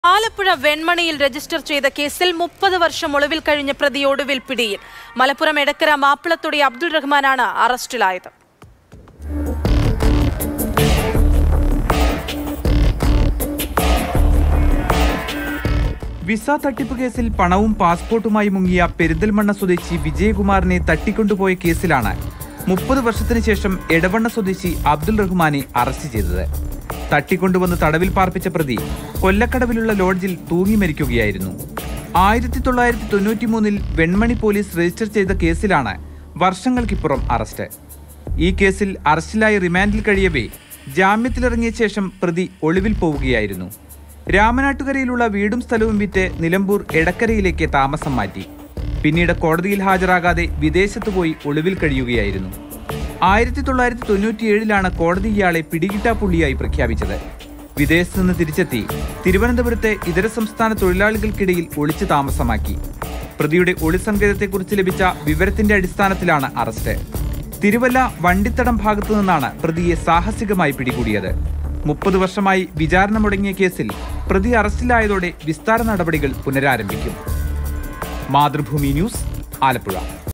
Alappuzha വെൺമണിയിൽ register ചെയ്ത കേസിൽ മുപ്പത് വർഷം ഒളിവിൽ കഴിഞ്ഞ പ്രതി ഒടുവിൽ പിടിയിൽ മലപ്പുറം എടക്കര മാപ്പിളത്തൊടി അബ്ദുൾ റഹ്മാനാണ് അറസ്റ്റിലായത് വിസ തട്ടിപ്പ് കേസിൽ പണവും പാസ്പോർട്ടുമായി മുങ്ങിയ പെരിന്തൽമണ്ണ സ്വദേശി വിജയകുമാറിനെ തട്ടിക്കൊണ്ടുപോയ കേസിലാണ് മുപ്പത് വർഷത്തിന് ശേഷം എടവണ്ണ സ്വദേശി അബ്ദുൾ റഹ്മാനെ അറസ്റ്റ് ചെയ്തത് തട്ടിക്കൊണ്ടുവന്ന് തടവിൽ പാർപ്പിച്ച പ്രതി കൊല്ലക്കടവിലുള്ള ലോഡ്ജിൽ തൂങ്ങി മരിക്കുകയായിരുന്നു ആയിരത്തി തൊള്ളായിരത്തി തൊണ്ണൂറ്റി മൂന്നിൽ വെൺമണി പോലീസ് രജിസ്റ്റർ ചെയ്ത കേസിലാണ് വർഷങ്ങൾക്കിപ്പുറം അറസ്റ്റ് ഈ കേസിൽ അറസ്റ്റിലായി റിമാൻഡിൽ കഴിയവേ ജാമ്യത്തിലിറങ്ങിയ ശേഷം പ്രതി ഒളിവിൽ പോവുകയായിരുന്നു രാമനാട്ടുകരയിലുള്ള വീടും സ്ഥലവും വിറ്റ് നിലമ്പൂർ എടക്കരയിലേക്ക് താമസം മാറ്റി പിന്നീട് കോടതിയിൽ ഹാജരാകാതെ വിദേശത്ത് പോയി ഒളിവിൽ കഴിയുകയായിരുന്നു ആയിരത്തി തൊള്ളായിരത്തി തൊണ്ണൂറ്റിയേഴിലാണ് കോടതി ഇയാളെ പിടികിട്ടാപ്പുള്ളിയായി പ്രഖ്യാപിച്ചത് വിദേശത്ത് നിന്ന് തിരിച്ചെത്തി തിരുവനന്തപുരത്തെ ഇതര സംസ്ഥാന തൊഴിലാളികൾക്കിടയിൽ ഒളിച്ചു താമസമാക്കി പ്രതിയുടെ ഒളിസങ്കേതത്തെക്കുറിച്ച് ലഭിച്ച വിവരത്തിന്റെ അടിസ്ഥാനത്തിലാണ് അറസ്റ്റ് തിരുവല്ല വണ്ടിത്തടം ഭാഗത്തു നിന്നാണ് പ്രതിയെ സാഹസികമായി പിടികൂടിയത് മുപ്പത് വർഷമായി വിചാരണ മുടങ്ങിയ കേസിൽ പ്രതി അറസ്റ്റിലായതോടെ വിസ്താര നടപടികൾ പുനരാരംഭിക്കും മാതൃഭൂമി ന്യൂസ് ആലപ്പുഴ